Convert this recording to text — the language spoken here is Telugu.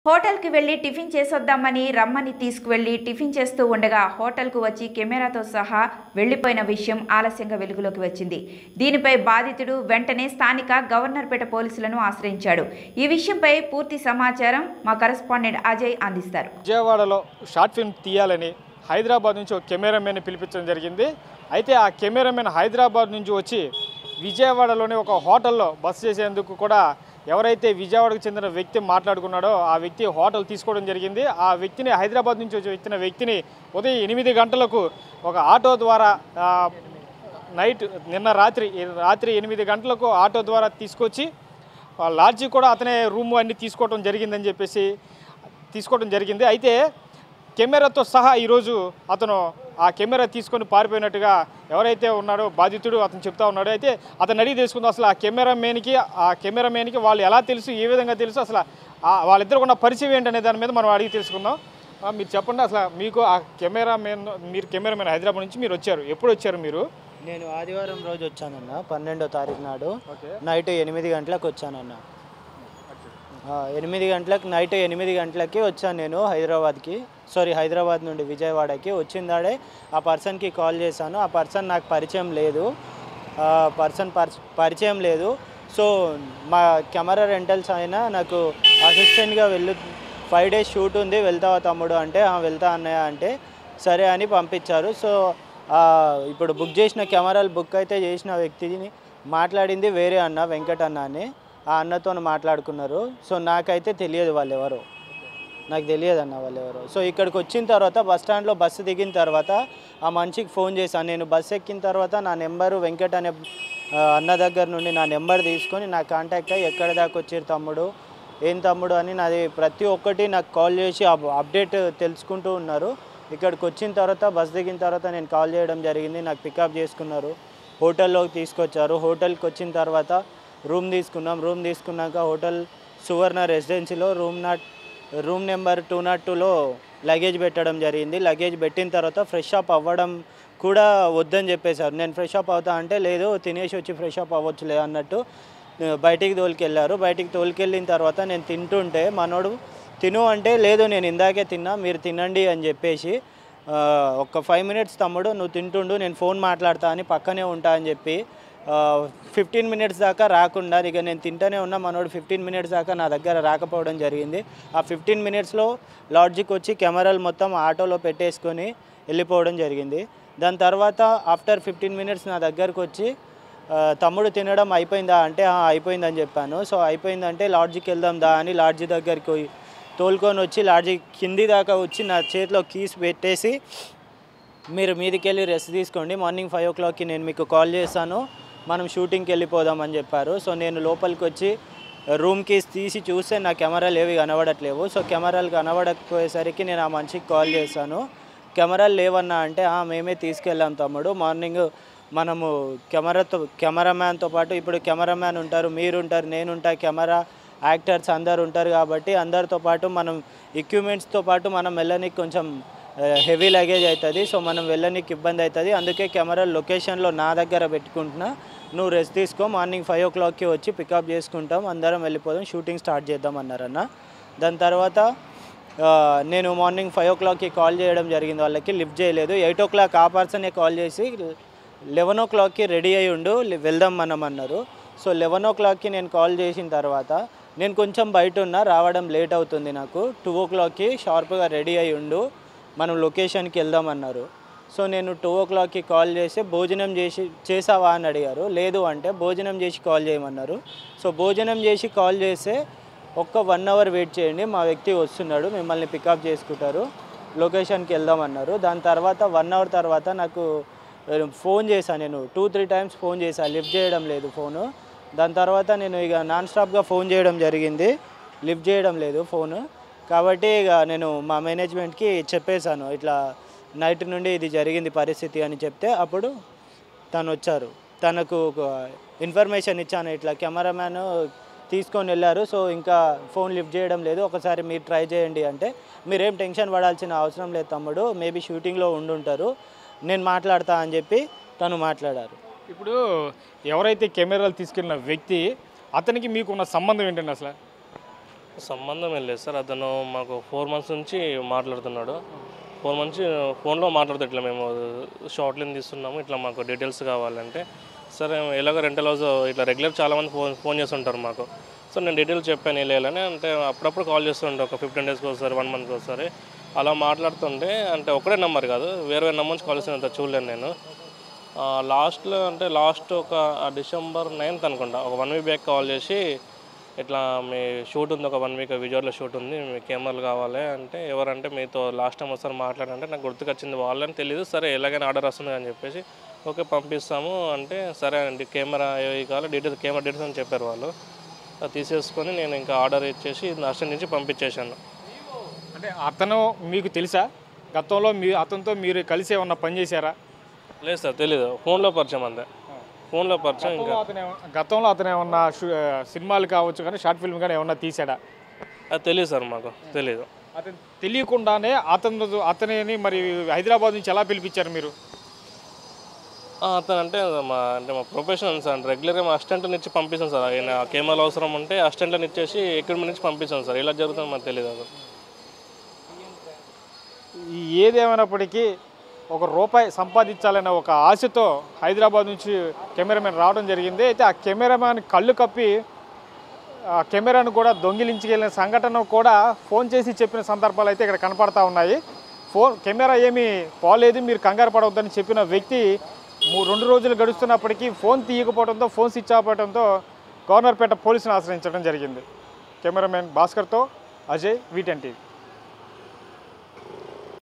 హోటల్కి వెళ్లి టిఫిన్ చేసొద్దామని రమ్మని తీసుకువెళ్లి టిఫిన్ చేస్తూ ఉండగా హోటల్కు వచ్చి కెమెరాతో సహా వెళ్లిపోయిన విషయం ఆలస్యంగా వెలుగులోకి వచ్చింది దీనిపై బాధితుడు వెంటనే స్థానిక గవర్నర్పేట పోలీసులను ఆశ్రయించాడు ఈ విషయంపై పూర్తి సమాచారం మా కరెస్పాండెంట్ అజయ్ అందిస్తారు విజయవాడలో షార్ట్ ఫిల్మ్ తీయాలని హైదరాబాద్ నుంచి ఒక కెమెరామెన్ పిలిపించడం జరిగింది అయితే ఆ కెమెరామెన్ హైదరాబాద్ నుంచి వచ్చి విజయవాడలోని ఒక హోటల్లో బస చేసేందుకు కూడా ఎవరైతే విజయవాడకు చెందిన వ్యక్తి మాట్లాడుకున్నాడో ఆ వ్యక్తి హోటల్ తీసుకోవడం జరిగింది ఆ వ్యక్తిని హైదరాబాద్ నుంచి వచ్చి వచ్చిన వ్యక్తిని ఉదయం ఎనిమిది గంటలకు ఒక ఆటో ద్వారా ఆ, నైట్ నిన్న రాత్రి రాత్రి ఎనిమిది గంటలకు ఆటో ద్వారా తీసుకొచ్చి ఆ లాడ్జి కూడా అతనే రూమ్ అన్ని తీసుకోవడం జరిగిందని చెప్పేసి తీసుకోవడం జరిగింది అయితే కెమెరాతో సహా ఈరోజు అతను ఆ కెమెరా తీసుకొని పారిపోయినట్టుగా ఎవరైతే ఉన్నాడో బాధితుడు అతను చెప్తా ఉన్నాడు అయితే అతను అడిగి తెలుసుకుందాం అసలు ఆ కెమెరామెన్కి ఆ కెమెరామెన్కి వాళ్ళు ఎలా తెలుసు ఏ విధంగా తెలుసు అసలు ఆ వాళ్ళిద్దరు ఉన్న పరిచయం ఏంటనే దాని మీద మనం అడిగి తెలుసుకుందాం ఆ, మీరు చెప్పండి అసలు మీకు ఆ కెమెరామెన్ మీరు కెమెరామెన్ హైదరాబాద్ నుంచి మీరు వచ్చారు ఎప్పుడు వచ్చారు మీరు నేను ఆదివారం రోజు వచ్చానన్న పన్నెండో తారీఖు నాడు ఓకే నైట్ ఎనిమిది గంటలకు వచ్చానన్న ఆ, ఎనిమిది గంటలకు నైట్ ఎనిమిది గంటలకి వచ్చాను నేను హైదరాబాద్కి సారీ హైదరాబాద్ నుండి విజయవాడకి వచ్చిందాడే ఆ పర్సన్కి కాల్ చేశాను ఆ పర్సన్ నాకు పరిచయం లేదు ఆ పర్సన్ పర్- పరిచయం లేదు సో మా కెమెరా రెంటల్స్ అయినా నాకు అసిస్టెంట్గా వెళ్ళు ఫైవ్ డేస్ షూట్ ఉంది వెళ్తావా తమ్ముడు అంటే "ఆ, వెళ్తా అన్నయ్య అంటే సరే అని పంపించారు సో ఆ, ఇప్పుడు బుక్ చేసిన కెమెరాలు బుక్ అయితే చేసిన వ్యక్తిని మాట్లాడింది వేరే అన్న వెంకట్ అన్న అని ఆ అన్నతో మాట్లాడుకున్నారు సో నాకైతే తెలియదు వాళ్ళు ఎవరు నాకు తెలియదు అన్న వాళ్ళు ఎవరు సో ఇక్కడికి వచ్చిన తర్వాత బస్ స్టాండ్లో బస్సు దిగిన తర్వాత ఆ మనిషికి ఫోన్ చేశాను నేను బస్సు ఎక్కిన తర్వాత నా నెంబరు వెంకట్ అనే ఆ, అన్న దగ్గర నుండి నా నెంబర్ తీసుకొని నా కాంటాక్ట్ అయ్యి ఎక్కడ దాకా వచ్చారు తమ్ముడు ఏం తమ్ముడు అని నాది ప్రతి ఒక్కటి నాకు కాల్ చేసి అప్- అప్డేట్ తెలుసుకుంటూ ఉన్నారు ఇక్కడికి వచ్చిన తర్వాత బస్ దిగిన తర్వాత నేను కాల్ చేయడం జరిగింది నాకు పికప్ చేసుకున్నారు హోటల్లోకి తీసుకొచ్చారు హోటల్కి వచ్చిన తర్వాత రూమ్ తీసుకున్నాం రూమ్ తీసుకున్నాక హోటల్ సువర్ణ రెసిడెన్సీలో room nought room number two nought టూలో లగేజ్ పెట్టడం జరిగింది లగేజ్ పెట్టిన తర్వాత ఫ్రెష్ అప్ అవ్వడం కూడా వద్దని చెప్పేశారు నేను ఫ్రెష్ అప్ అవుతా అంటే లేదు తినేసి వచ్చి ఫ్రెష్ అప్ అవ్వచ్చులే అన్నట్టు ఆ, బయటికి తోలుకెళ్ళారు బయటికి తోలుకెళ్ళిన తర్వాత నేను తింటుంటే మనోడు తిను అంటే లేదు నేను ఇందాకే తిన్నా మీరు తినండి అని చెప్పేసి ఆ, ఒక ఫైవ్ మినిట్స్ తమ్ముడు నువ్వు తింటుండు నేను ఫోన్ మాట్లాడతా అని పక్కనే ఉంటా అని చెప్పి ఫిఫ్టీన్ మినిట్స్ దాకా రాకుండా ఇక నేను తింటూనే ఉన్నా మనోడు ఫిఫ్టీన్ మినిట్స్ దాకా నా దగ్గర రాకపోవడం జరిగింది ఆ ఫిఫ్టీన్ మినిట్స్లో లాడ్జికి వచ్చి కెమెరాలు మొత్తం ఆటోలో పెట్టేసుకొని వెళ్ళిపోవడం జరిగింది దాని తర్వాత ఆఫ్టర్ ఫిఫ్టీన్ మినిట్స్ నా దగ్గరకు వచ్చి ఆ, తమ్ముడు తినడం అయిపోయిందా అంటే "ఆ, అయిపోయిందని చెప్పాను సో అయిపోయిందంటే లాడ్జికి వెళ్దాం దా అని లాడ్జి దగ్గరికి పోయి తోలుకొని వచ్చి లాడ్జి కింది దాకా వచ్చి నా చేతిలో కీస్ పెట్టేసి మీరు మీదికి వెళ్ళి రెస్ట్ తీసుకోండి మార్నింగ్ ఫైవ్ ఓ క్లాక్కి నేను మీకు కాల్ చేస్తాను మనం షూటింగ్కి వెళ్ళిపోదాం అని చెప్పారు సో నేను లోపలికి వచ్చి రూమ్ కీస్ తీసి చూస్తే నా కెమెరాలు ఏవి కనబడట్లేవు సో కెమెరాలు కనబడకపోయేసరికి నేను ఆ మనిషికి కాల్ చేశాను కెమెరాలు లేవన్నా అంటే "ఆ, మేమే తీసుకెళ్ళాం తమ్ముడు మార్నింగ్ మనము కెమెరాతో కెమెరామ్యాన్తో పాటు ఇప్పుడు కెమెరామ్యాన్ ఉంటారు మీరు ఉంటారు నేను ఉంటా కెమెరా యాక్టర్స్ అందరు ఉంటారు కాబట్టి అందరితో పాటు మనం ఎక్విప్మెంట్స్తో పాటు మనం వెళ్ళనికి కొంచెం హెవీ లగేజ్ అవుతుంది సో మనం వెళ్ళనికి ఇబ్బంది అవుతుంది అందుకే కెమెరా లొకేషన్లో నా దగ్గర పెట్టుకుంటున్నా నువ్వు రెస్ట్ తీసుకో మార్నింగ్ ఫైవ్ ఓ క్లాక్కి వచ్చి పికప్ చేసుకుంటాం అందరం వెళ్ళిపోదాం షూటింగ్ స్టార్ట్ చేద్దాం అన్నారన్న దాని తర్వాత ఆ, నేను మార్నింగ్ ఫైవ్ ఓ క్లాక్కి కాల్ చేయడం జరిగింది వాళ్ళకి లిఫ్ట్ చేయలేదు ఎయిట్ ఓ క్లాక్ ఆ పర్సనే కాల్ చేసి లెవెన్ ఓ క్లాక్కి రెడీ అయ్యి ఉండు లే- వెళ్దాం మనం అన్నారు సో లెవెన్ ఓ క్లాక్కి నేను కాల్ చేసిన తర్వాత నేను కొంచెం బయట ఉన్నా రావడం లేట్ అవుతుంది నాకు టూ ఓ క్లాక్కి షార్ప్గా రెడీ అయ్యి ఉండు మనం లొకేషన్కి వెళ్దాం అన్నారు సో నేను టూ ఓ క్లాక్కి కాల్ చేసి భోజనం చేసి చేసావా అని అడిగారు లేదు అంటే భోజనం చేసి కాల్ చేయమన్నారు సో భోజనం చేసి కాల్ చేస్తే ఒక్క వన్ అవర్ వెయిట్ చేయండి మా వ్యక్తి వస్తున్నాడు మిమ్మల్ని పికప్ చేసుకుంటారు లొకేషన్కి వెళ్దామన్నారు దాని తర్వాత వన్ అవర్ తర్వాత నాకు ఆ, ఫోన్ చేశాను నేను టూ త్రీ టైమ్స్ ఫోన్ చేశాను లిఫ్ట్ చేయడం లేదు ఫోను దాని తర్వాత నేను ఇక నాన్ స్టాప్గా ఫోన్ చేయడం జరిగింది లిఫ్ట్ చేయడం లేదు ఫోను కాబట్టి ఇక నేను మా మేనేజ్మెంట్కి చెప్పేశాను ఇట్లా నైట్ నుండి ఇది జరిగింది పరిస్థితి అని చెప్తే అప్పుడు తను వచ్చారు తనకు ఒక ఇన్ఫర్మేషన్ ఇచ్చాను ఇట్లా కెమెరామ్యాన్ తీసుకొని వెళ్ళారు సో ఇంకా ఫోన్ లిఫ్ట్ చేయడం లేదు ఒకసారి మీరు ట్రై చేయండి అంటే మీరేం టెన్షన్ పడాల్సిన అవసరం లేదు తమ్ముడు మేబీ షూటింగ్లో ఉండుంటారు నేను మాట్లాడతా అని చెప్పి తను మాట్లాడారు ఇప్పుడు ఎవరైతే కెమెరాలు తీసుకెళ్ళిన వ్యక్తి అతనికి మీకున్న సంబంధం ఏంటండి అసలు సంబంధం ఏం లేదు సార్ అతను మాకు ఫోర్ మంత్స్ నుంచి మాట్లాడుతున్నాడు ఫోర్ మంత్స్ ఫోన్లో మాట్లాడుతూ ఇట్లా మేము షార్ట్ లిన్ తీస్తున్నాము ఇట్లా మాకు డీటెయిల్స్ కావాలంటే సరే ఎలాగో రెంటల్ హౌస్ ఇట్లా రెగ్యులర్ చాలామంది ఫోన్ ఫోన్ చేస్తుంటారు మాకు సో నేను డీటెయిల్స్ చెప్పాను వెళ్ళాలని అంటే అప్పుడప్పుడు కాల్ చేస్తుంటే ఒక ఫిఫ్టీన్ డేస్కి ఒకసారి వన్ మంత్కి ఒకసారి అలా మాట్లాడుతుంటే అంటే ఒకటే నెంబర్ కాదు వేరే వేరే నెంబర్ నుంచి కాల్ చేసిన చూడలేను నేను లాస్ట్లో అంటే లాస్ట్ ఒక డిసెంబర్ నైన్త్ అనుకుంటా ఒక వన్ వీక్ బ్యాక్ కాల్ చేసి ఇట్లా మీ షూట్ ఉంది ఒక వన్ వీక్ విజయవాడలో షూట్ ఉంది మీ కెమెరాలు కావాలి అంటే ఎవరంటే మీతో లాస్ట్ టైం ఒకసారి మాట్లాడంటే నాకు గుర్తుకొచ్చింది వాళ్ళని తెలియదు సరే ఎలాగైనా ఆర్డర్ వస్తుంది అని చెప్పేసి ఓకే పంపిస్తాము అంటే సరే అండి కెమెరా ఏవి కావాలి డీటెయిల్స్ కెమెరా డీటెయిల్స్ అని చెప్పారు వాళ్ళు అది తీసేసుకొని నేను ఇంకా ఆర్డర్ ఇచ్చేసి నర్సరీ నుంచి పంపించేశాను అంటే అతను మీకు తెలుసా గతంలో మీ అతనితో మీరు కలిసి ఏమన్నా పని చేశారా లేదు సార్ తెలీదు ఫోన్లో పరిచయం అంతే ఫోన్లో పరిచయం ఇంకా గతంలో అతను ఏమ- గతంలో అతను ఏమన్నా షూ- సినిమాలు కావచ్చు కానీ షార్ట్ ఫిల్మ్ కానీ ఏమన్నా తీసాడా అది తెలియదు సార్ మాకు తెలీదు అతను తెలియకుండానే అతను అతనిని మరి హైదరాబాద్ నుంచి ఎలా పిలిపించారు మీరు ఆ, అతను అంటే మా అంటే మా ప్రొఫెషనల్ సార్ రెగ్యులర్గా మా అసిస్టెంట్ని ఇచ్చి పంపిస్తాం సార్ ఆయన కెమెరాలు అవసరం ఉంటే అసిస్టెంట్ని ఇచ్చేసి ఎక్విప్మెంట్ నుంచి పంపిస్తాం సార్ ఇలా జరుగుతుంది మాకు తెలియదు అసలు ఈ ఏదేమైనప్పటికీ ఒక రూపాయి సంపాదించాలనే ఒక ఆశతో హైదరాబాద్ నుంచి కెమెరామెన్ రావడం జరిగింది అయితే ఆ కెమెరామెన్ కళ్ళు కప్పి ఆ కెమెరాను కూడా దొంగిలించుకెళ్ళిన సంఘటన కూడా ఫోన్ చేసి చెప్పిన సందర్భాలు అయితే ఇక్కడ కనపడతా ఉన్నాయి ఫోన్ కెమెరా ఏమీ పోలేదు మీరు కంగారు పడవద్దని చెప్పిన వ్యక్తి మూ- రెండు రోజులు గడుస్తున్నప్పటికీ ఫోన్ తీయకపోవడంతో ఫోన్ స్విచ్ ఆపడంతో గవర్నర్పేట పోలీసును ఆశ్రయించడం జరిగింది కెమెరామెన్ భాస్కర్తో అజయ్ వీటెన్ టీవీ